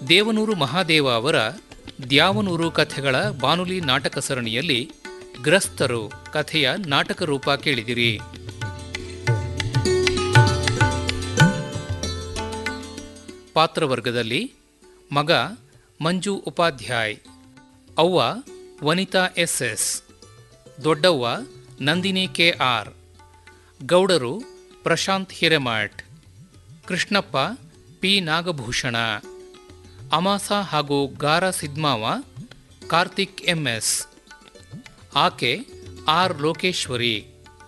ದೇವನೂರು ಮಹಾದೇವ ಅವರ ದ್ಯಾವನೂರು ಕಥೆಗಳ ಬಾನುಲಿ ನಾಟಕ ಸರಣಿಯಲ್ಲಿ ಗ್ರಸ್ತರು ಕಥೆಯ ನಾಟಕ ರೂಪ ಕೇಳಿದಿರಿ ಪಾತ್ರವರ್ಗದಲ್ಲಿ ಮಗ ಮಂಜು ಉಪಾಧ್ಯಾಯ್ ಅವ್ವ ವನಿತಾ ಎಸ್ ಎಸ್ ದೊಡ್ಡವ್ವ ನಂದಿನಿ ಕೆ ಆರ್ ಗೌಡರು ಪ್ರಶಾಂತ್ ಹಿರೇಮಠ್ ಕೃಷ್ಣಪ್ಪ ಪಿ ನಾಗಭೂಷಣ ಅಮಾಸ ಹಾಗೂ ಗಾರ ಸಿದ್ಮಾವ ಕಾರ್ತಿಕ್ ಎಂಎಸ್ ಆಕೆ ಆರ್ ಲೋಕೇಶ್ವರಿ